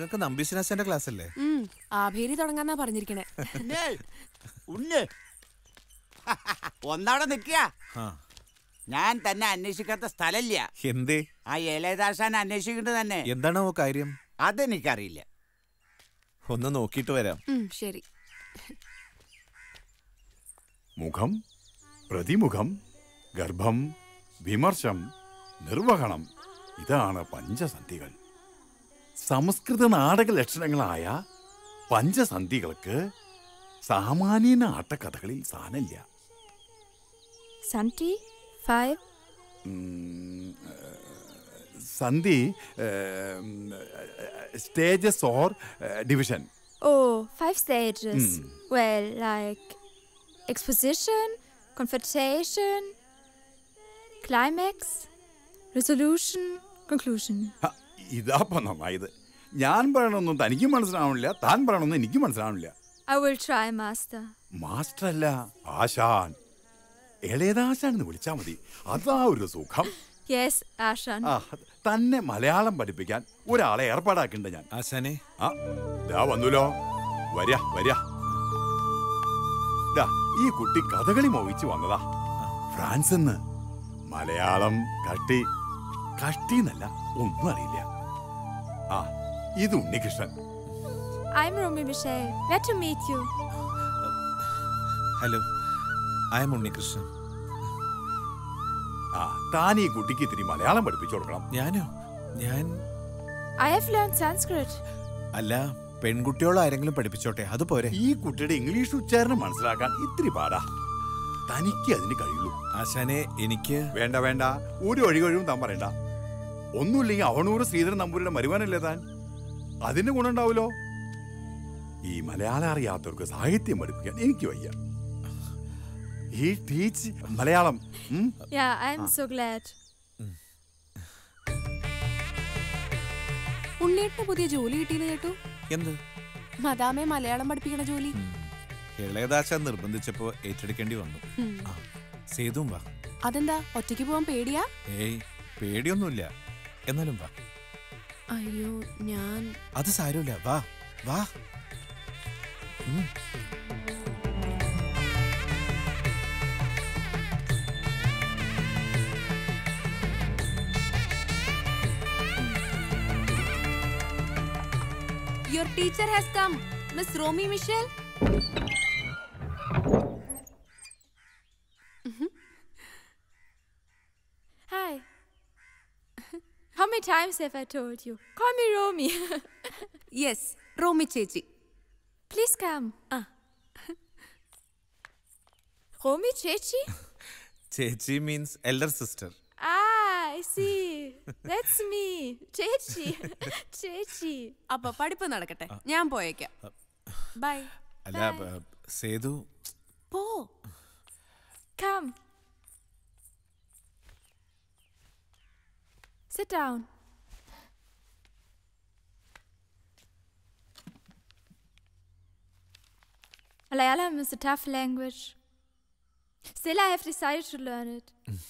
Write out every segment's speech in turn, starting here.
നിങ്ങൾക്ക് നമ്പീശനാശന്റെ ക്ലാസ് അല്ലേ ഉം, ആഭേരി തുടങ്ങാന്നാ പറഞ്ഞിരിക്കണേ ഉണ്ണ് ഒന്നവിടെ നിൽക്കുക ആ ഞാൻ തന്നെ അന്വേഷിക്കാത്ത സ്ഥലമില്ല എന്തേ ആ ഏലേദാശാൻ അന്വേഷിക്കേണ്ടത് തന്നെ എന്താണോ കാര്യം അതെനിക്കറിയില്ല ഒന്ന് നോക്കിയിട്ട് വരാം ഉം, ശരി മുഖം പ്രതിമുഖം ഗർഭം വിമർശം നിർവഹണം ഇതാണ് പഞ്ചസന്ധികൾ സംസ്കൃത നാടക ലക്ഷണങ്ങളായ പഞ്ചസന്ധികൾക്ക് സാമാന്യ നാട്ടകഥകളിൽ സ്ഥാനമില്ല Santi? Five? ഉം, സന്ധി stages or division Oh, five stages. Well, like exposition, confrontation, climax, resolution, conclusion. ഇതാപ്പം നന്നായത് ഞാൻ പറയണൊന്നും തനിക്ക് മനസ്സിലാവണില്ല താൻ പറയണൊന്നും എനിക്ക് മനസ്സിലാവണില്ല I will try, Master. Master അല്ല ആശാൻ ഇളയതാശാനെന്ന് വിളിച്ചാ മതി അതാ ഒരു സുഖം Yes, Ashan. ആ തന്നെ മലയാളം പഠിപ്പിക്കാൻ ഒരാളെ ഏർപ്പാടാക്കണ്ട ഞാൻ ആശാനെ ആ ദാ വന്നുല്ലോ വരാ വരാ ദാ ഈ കുട്ടി കഥകളി മോഹിച്ച് വന്നതാ ഫ്രാൻസ് മലയാളം കഷ്ടി കഷ്ടി എന്നല്ല ഒന്നും അറിയില്ല ആ ഇത് Unnikrishnan I'm Romy Michelle. Glad to meet you. Hello I'm Unnikrishnan ആ താൻ ഈ കുട്ടിക്ക് ഇത്തിരി മലയാളം പഠിപ്പിച്ചു കൊടുക്കണം ഞാനോ ഞാൻ I have learned Sanskrit. അല്ല പെൺകുട്ടിയോളോ ആരെങ്കിലും പഠിപ്പിച്ചോട്ടെ അത് പോരെ ഈ കുട്ടിയുടെ ഇംഗ്ലീഷ് ഉച്ചാരണം മനസ്സിലാക്കാൻ ഇത്തിരി പാടാ തനിക്ക് അതിന് കഴിയുള്ളൂ ആശാനെ എനിക്ക് വേണ്ട വേണ്ട ഒരു ഒഴികഴിവും താൻ പറയണ്ട ഒന്നുമില്ലെങ്കിൽ അവണൂറ് ശ്രീധരൻ നമ്പൂരിയുടെ മരുവാനല്ലേ താൻ അതിന് ഗുണമുണ്ടാവുമല്ലോ ഈ മലയാളം അറിയാത്തവർക്ക് സാഹിത്യം പഠിപ്പിക്കാൻ എനിക്ക് വയ്യ ഈ ടീച്ച് മലയാളം ഉം? Yeah, I'm so glad. ഉണ്ണിയേട്ടിന് പുതിയ ജോലി കിട്ടിയെന്ന് കേട്ടു എന്ത് മദാമെ മലയാളം പഠിപ്പിക്കണ ജോലി ഇളയതാശാൻ നിർബന്ധിച്ചപ്പോ ഏറ്റെടുക്കേണ്ടി വന്നു ഉം. ആ, സേതും വാ അതെന്താ ഒറ്റയ്ക്ക് പോവാൻ പേടിയാ ഏയ് പേടിയൊന്നുമില്ല എന്നാലും വാ അയ്യോ ഞാൻ അത് സാരമില്ല വാ വാ ഉം. Your teacher has come miss Romy Michelle Hi. How many times have I told you? Call me Romy. Yes Romy chechi Please come. Ah. Romy Chechi? Chechi means elder sister Ah, I see. That's me. Chechi. Chechi. അപ്പൊ പഠിപ്പ് നടക്കട്ടെ ഞാൻ പോയേക്കാം by അല്ല ബ- സേതു പോ Come. Sit down. Malayalam is a tough language. Still, I have decided to learn it.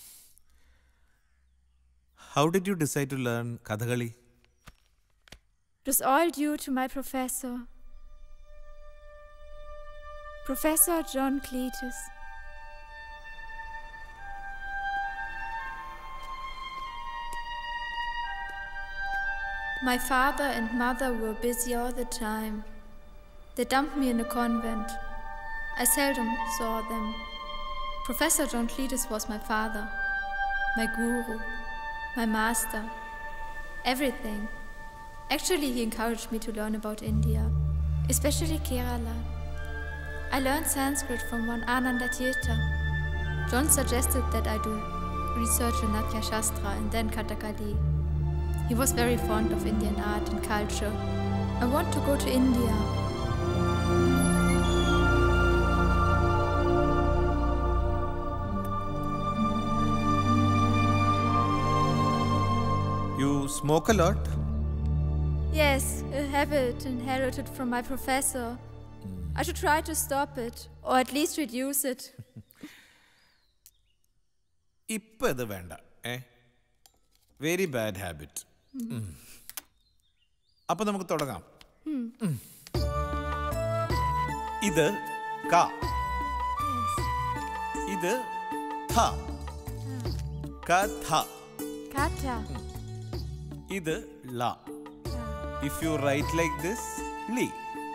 How did you decide to learn Kathakali It was all due to my professor. Professor John Cletus. My father and mother were busy all the time. They dumped me in a convent. I seldom saw them. Professor John Cletus was my father, my guru, my master, everything. Actually, he encouraged me to learn about India, especially Kerala. I learned Sanskrit from one Ananda Tirtha. John suggested that I do research in Natya Shastra and then Kathakali. He was very fond of Indian art and culture. I want to go to India. You smoke a lot Yes, a habit inherited from my professor. I should try to stop it, or at least reduce it. ഇപ്പൊ ഇത് വേണ്ട ഏ very bad habit അപ്പൊ നമുക്ക് തുടങ്ങാം ഉം. ഇത് ക ഇത് ഥ കഥ Kata. ഇത് ല if you write like this ലി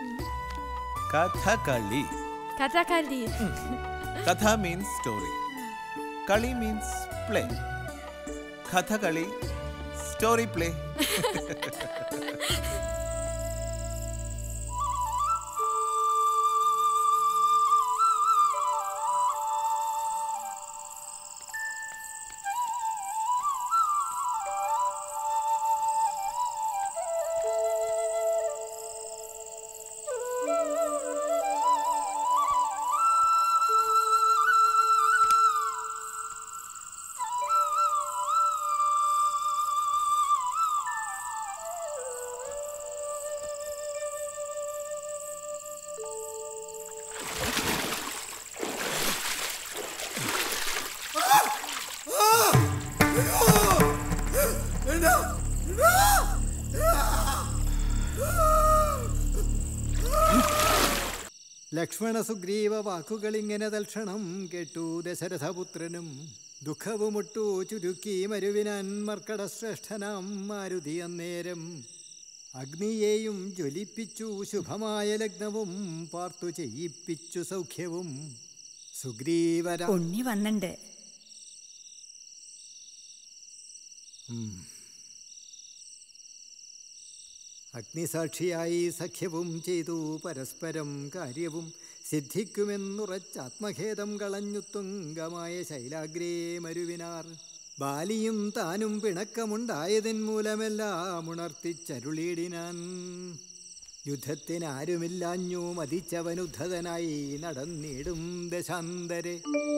Kathakali Katakali. Katha means story kali means play Kathakali story play Lakshmana Sugriva വാക്കുകളിങ്ങനെ തൽക്ഷണം കേട്ടു ദശരഥപുത്രനും ദുഃഖവുമുട്ടു ചുരുക്കി മരുവിനാൻ മർക്കടശ്രേഷ്ഠനാം മാരുതി അന്നേരം അഗ്നിയെയും ജ്വലിപ്പിച്ചു ശുഭമായ ലഗ്നവും പാർത്തു ചെയ്യിപ്പിച്ചു സൗഖ്യവും സുഗ്രീവര ഉണ്ണി വന്നിണ്ട് അഗ്നിസാക്ഷിയായി സഖ്യവും ചെയ്തു പരസ്പരം കാര്യവും സിദ്ധിക്കുമെന്നുറച്ചാത്മഖേദം കളഞ്ഞു തുങ്കമായ ശൈലാഗ്രേ മരുവിനാർ ബാലിയും താനും പിണക്കമുണ്ടായതിൻ മൂലമെല്ലാം ഉണർത്തിച്ചരുളിയിടിനാൻ യുദ്ധത്തിനാരുമില്ലാഞ്ഞു മതിച്ചവനുദ്ധതനായി നടന്നിടും ദശാന്തരെ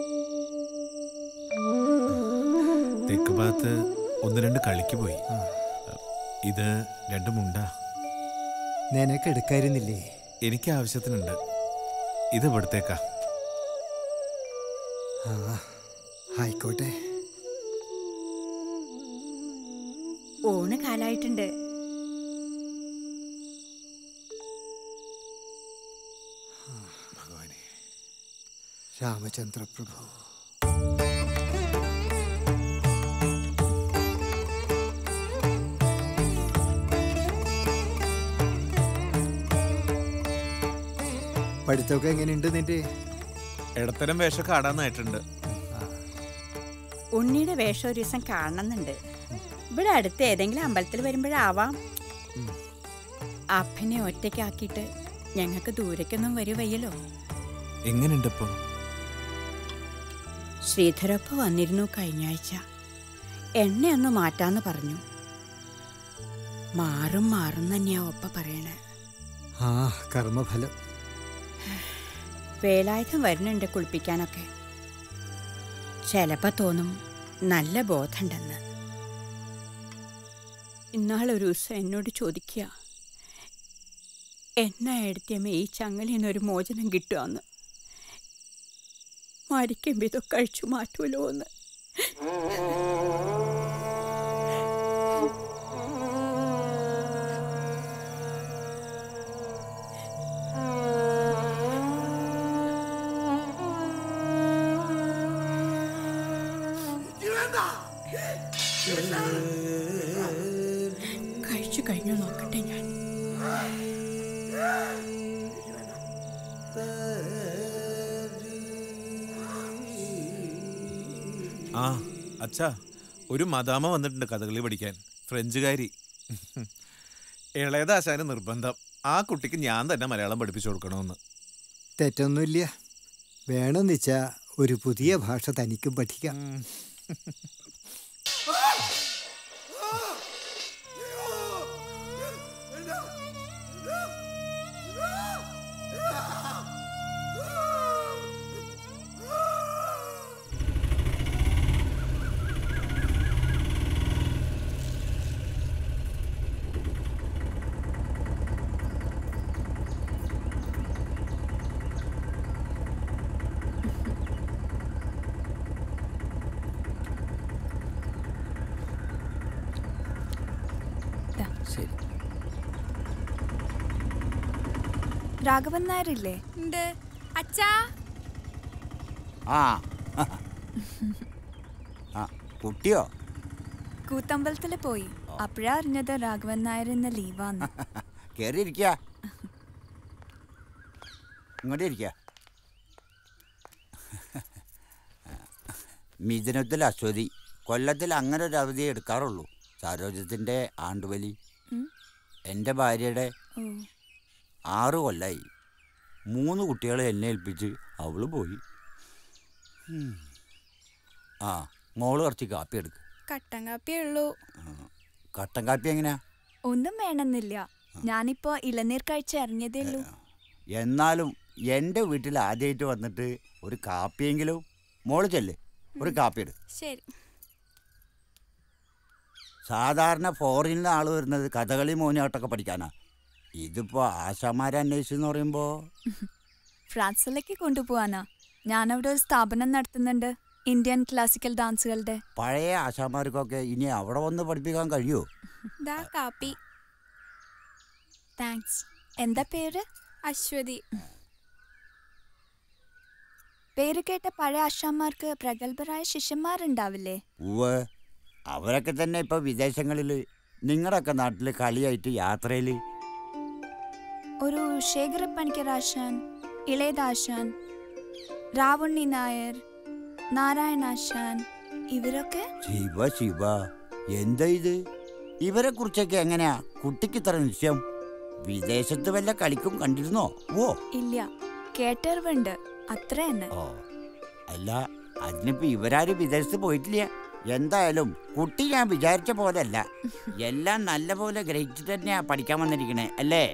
തെക്ക് ഭാഗത്ത് ഒന്ന് രണ്ട് കളിക്ക് പോയി ഇത് രണ്ടും ഉണ്ടാ നിനക്കെടുക്കായിരുന്നില്ലേ എനിക്ക് ആവശ്യത്തിനുണ്ട് ഇത് ഇവിടത്തേക്കാ ആ ആയിക്കോട്ടെ ഊണ് കാലായിട്ടുണ്ട് രാമചന്ദ്രപ്രഭു പഠിത്തമൊക്കെ എങ്ങനെയുണ്ട് നിന്റെ ഇടത്തരം വേഷമൊക്കെ ആടാന്നായിട്ടുണ്ട് ഉണ്ണിയുടെ വേഷം ഒരു ദിവസം കാണണമെന്നുണ്ട് ഇവിടെ അടുത്ത് ഏതെങ്കിലും അമ്പലത്തിൽ വരുമ്പോഴാവാം അപ്പനെ ഒറ്റയ്ക്കാക്കിയിട്ട് ഞങ്ങൾക്ക് ദൂരേക്കൊന്നും വരുവയ്യല്ലോ എങ്ങനെയുണ്ട് ഇപ്പൊ ശ്രീധരപ്പ വന്നിരുന്നു കഴിഞ്ഞ ആഴ്ച എണ്ണയൊന്ന് മാറ്റാന്ന് പറഞ്ഞു മാറും മാറും തന്നെയാ ഒപ്പ പറയണേ ആ കർമ്മഫലം വേലായുധം വരുന്നുണ്ട് കുളിപ്പിക്കാനൊക്കെ ചിലപ്പോ തോന്നും നല്ല ബോധമുണ്ടെന്ന് ഇന്നാളൊരു ദിവസം എന്നോട് ചോദിക്കുക എന്നാ എടുത്തിയമ്മ ഈ ചങ്ങലിന്ന് ഒരു മോചനം കിട്ടുകയെന്ന് മരിക്കുമ്പോൾ ഇതൊക്കെ കഴിച്ചു മാറ്റുമല്ലോ എന്ന് കഴിച്ചു കഴിഞ്ഞു നോക്കട്ടെ ഞാൻ ആ അച്ഛാ ഒരു മദാമ വന്നിട്ടുണ്ട് കഥകളി പഠിക്കാൻ ഫ്രഞ്ചുകാരി ഇളയതാശാന് നിർബന്ധം ആ കുട്ടിക്ക് ഞാൻ തന്നെ മലയാളം പഠിപ്പിച്ചു കൊടുക്കണമെന്ന് തെറ്റൊന്നുമില്ല വേണമെന്ന് വെച്ചാ ഒരു പുതിയ ഭാഷ തനിക്കും പഠിക്കാം രാഘവൻ നായരില്ലേ ഉണ്ട് അച്ഛാ ആ ആ കുട്ടിയോ കൂത്തമ്പലത്തിൽ പോയി അപ്പോഴാ അറിഞ്ഞത് രാഘവൻ നായർ ഇന്ന് ലീവാന്ന് കയറി ഇരിക്ക ഇങ്ങോട്ട് ഇരിക്ക മിഥുനത്തിൽ അശ്വതി കൊല്ലത്തിൽ അങ്ങനെ ഒരു അവധി എടുക്കാറുള്ളൂ സരോജത്തിൻ്റെ ആണ്ടുവലി ഉം. എൻ്റെ ഭാര്യയുടെ ഓ ആറ് കൊല്ലായി മൂന്ന് കുട്ടികളെ എന്നെ ഏൽപ്പിച്ച് അവള് പോയി ഉം. ആ മോള് കുറച്ച് കാപ്പി എടുക്ക് കട്ടൻ കാപ്പിയേ ഉള്ളൂ കട്ടൻ കാപ്പി എങ്ങനെയാ ഒന്നും വേണമെന്നില്ല ഞാനിപ്പോ ഇളനീർ കഴിച്ച് ഇറങ്ങിയതേ ഉള്ളൂ എന്നാലും എൻ്റെ വീട്ടിൽ ആദ്യമായിട്ട് വന്നിട്ട് ഒരു കാപ്പിയെങ്കിലും മോള് ചെല്ല് ഒരു കാപ്പി എടു ശരി സാധാരണ ഫോറിനിൽ നിന്ന് ആൾ വരുന്നത് കഥകളി മോഹിനിയാട്ടമൊക്കെ പഠിക്കാനാ ഇതിപ്പോൾ ആശാമാരെ അന്വേഷിച്ചെന്ന് പറയുമ്പോൾ ഫ്രാൻസിലേക്ക് കൊണ്ടുപോവാനാ ഞാനവിടെ ഒരു സ്ഥാപനം നടത്തുന്നുണ്ട് ഇന്ത്യൻ ക്ലാസിക്കൽ ഡാൻസുകളുടെ പഴയ ആശാമാർക്കൊക്കെ ഇനി അവിടെ വന്ന് പഠിപ്പിക്കാൻ കഴിയുമോ ദാ കാപ്പി താങ്ക്സ് എന്താ പേര് അശ്വതി പേര് കേട്ട പഴയ ആശാന്മാർക്ക് പ്രഗത്ഭരായ ശിഷ്യന്മാരുണ്ടാവില്ലേ ഉവ്വ് അവരൊക്കെ തന്നെ ഇപ്പോൾ വിദേശങ്ങളിൽ നിങ്ങളുടെയൊക്കെ നാട്ടിൽ കളിയായിട്ട് യാത്രയിൽ ഒരു ശേഖര പണിക്കരാശാൻ ഇളയദാശാൻ രാവുണ്ണി നായർ നാരായണാശാൻ ഇവരൊക്കെ ശിവ ശിവ എന്താ ഇത് ഇവരെ കുറിച്ചൊക്കെ എങ്ങനെയാ കുട്ടിക്ക് ഇത്ര നിശ്ചയം വിദേശത്ത് വല്ല കളിക്കും കണ്ടിരുന്നോ ഓ ഇല്ല കേട്ടറിവുണ്ട് അത്ര തന്നെ ഓ അല്ല അതിനിപ്പോ ഇവരാരും വിദേശത്ത് പോയിട്ടില്ല എന്തായാലും കുട്ടി ഞാൻ വിചാരിച്ച പോലെയല്ല എല്ലാം നല്ല പോലെ ഗ്രഹിച്ചിട്ട് തന്നെയാ പഠിക്കാൻ വന്നിരിക്കണേ അല്ലേ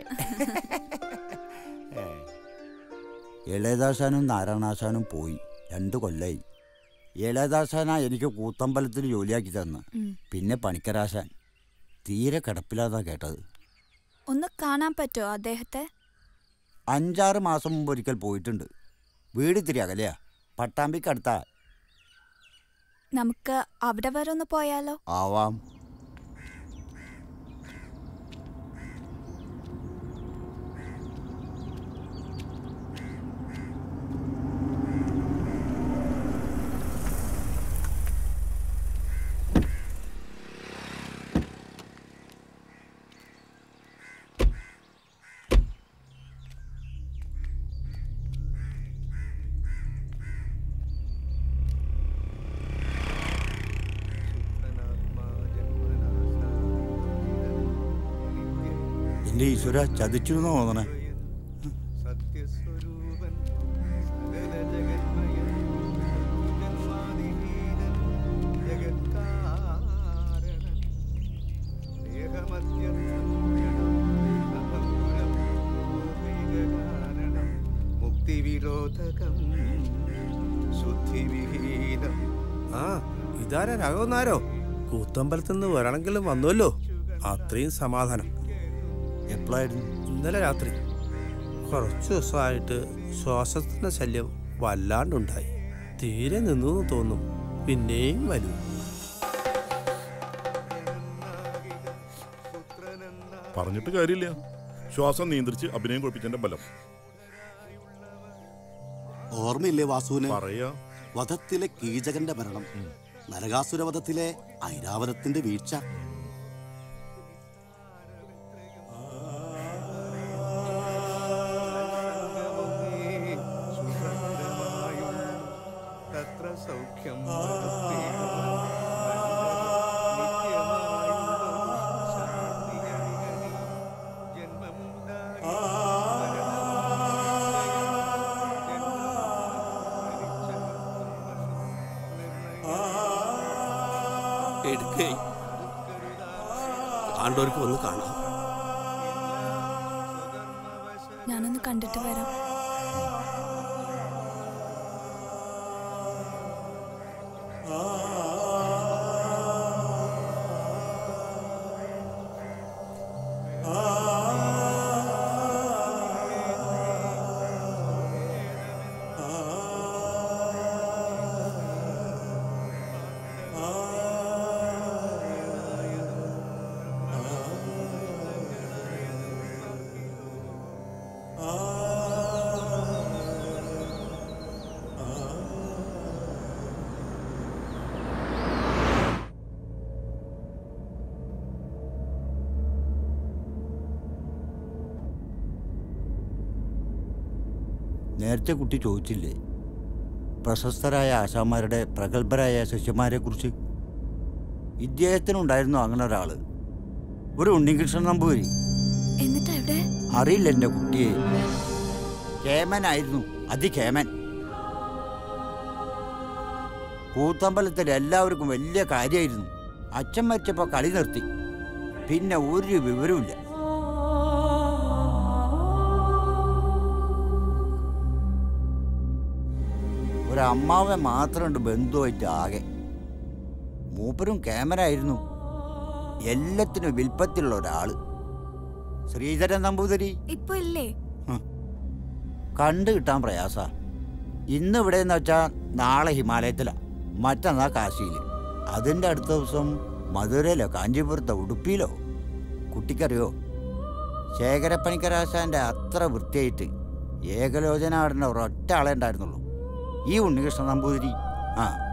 ഏ. ഇളയദാസാനും നാരായണാശാനും പോയി രണ്ടു കൊല്ലായി ഇളയദാസാനാ എനിക്ക് കൂത്തമ്പലത്തിൽ ജോലിയാക്കി തന്ന് ഉം. പിന്നെ പണിക്കരാശാൻ തീരെ കിടപ്പില്ലാതാ കേട്ടത് ഒന്ന് കാണാൻ പറ്റുമോ അദ്ദേഹത്തെ അഞ്ചാറ് മാസം മുമ്പ് ഒരിക്കൽ പോയിട്ടുണ്ട് വീട് ഇത്തിരി അകലെയാ പട്ടാമ്പിക്കടുത്താ നമുക്ക് അവിടെ വരെ ഒന്ന് പോയാലോ ആവാം എന്റെ ഈശ്വര ചതിച്ചു എന്ന് തോന്നണേ സത്യസ്വരൂപൻ സകല ജഗന്മയൻ ജന്മാദിഹീനൻ ജഗത്കാരണൻ ദേഹമത്യന്തം അപങ്കുലം ഭൗതികകാരണം മുക്തിവിരോധകം ശുദ്ധിവിഹീനം ആ ഇതാരാ രാഘവന്നാരോ കൂത്തമ്പലത്തിൽ നിന്ന് വരണമെങ്കിലും വന്നുവല്ലോ അത്രയും സമാധാനം എപ്പോഴായിരുന്നു ഇന്നലെ രാത്രി കുറച്ച് ദിവസമായിട്ട് ശ്വാസത്തിന്റെ ശല്യം വല്ലാണ്ടുണ്ടായി തീരെ നിന്നു എന്ന് തോന്നും പിന്നെയും വരും പറഞ്ഞിട്ട് കാര്യമില്ല ശ്വാസം നിയന്ത്രിച്ച് അഭിനയം കുഴപ്പിച്ചതിന്റെ ബലം ഓർമ്മയില്ലേ വാസുവിന് പറയാ വധത്തിലെ കീചകന്റെ മരണം നരകാസുര വധത്തിലെ ഐരാവതത്തിന്റെ വീഴ്ച തത്ര സൗഖ്യം എടുക്കേ ആണ്ടോർക്ക് വന്ന് കാണാം ഞാനൊന്ന് കണ്ടിട്ട് വരാം ആ നേരത്തെ കുട്ടി ചോദിച്ചില്ലേ പ്രശസ്തരായ ആശാന്മാരുടെ പ്രഗത്ഭരായ ശിഷ്യന്മാരെ കുറിച്ച് ഇദ്ദേഹത്തിനുണ്ടായിരുന്നു അങ്ങനെ ഒരാള് ഒരു ഉണ്ണികൃഷ്ണൻ നമ്പൂരി എന്നിട്ട് എവിടെ അറിയില്ല എൻ്റെ കുട്ടിയെ കേമനായിരുന്നു അതികേമൻ കൂത്തമ്പലത്തിൽ എല്ലാവർക്കും വലിയ കാര്യമായിരുന്നു അച്ഛൻ മരിച്ചപ്പോൾ കളി നിർത്തി പിന്നെ ഒരു വിവരവുമില്ല ഒരു അമ്മാവൻ മാത്രമുണ്ട് ബന്ധുവായിട്ട് ആകെ മൂപ്പരും ക്യാമറ ആയിരുന്നു എല്ലാത്തിനും വിൽപ്പത്തിലുള്ള ഒരാള് ശ്രീധരൻ നമ്പൂതിരി ഇപ്പൊ ഇല്ലേ കണ്ടു കിട്ടാൻ പ്രയാസ ഇന്ന് ഇവിടെ എന്ന് വെച്ചാൽ നാളെ ഹിമാലയത്തിലാ മറ്റന്നാ കാശിയിൽ അതിൻ്റെ അടുത്ത ദിവസം മധുരയിലോ കാഞ്ചീപുരത്തോ ഉടുപ്പിയിലോ കുട്ടിക്കറിയോ ശേഖരപ്പണിക്കരാശാൻ്റെ അത്ര വൃത്തിയായിട്ട് ഏകലോചനാടിൻ്റെ ഒരൊറ്റ ആളെ ഉണ്ടായിരുന്നുള്ളൂ ഈ ഉണ്ണികൃഷ്ണൻ നമ്പൂതിരി ആ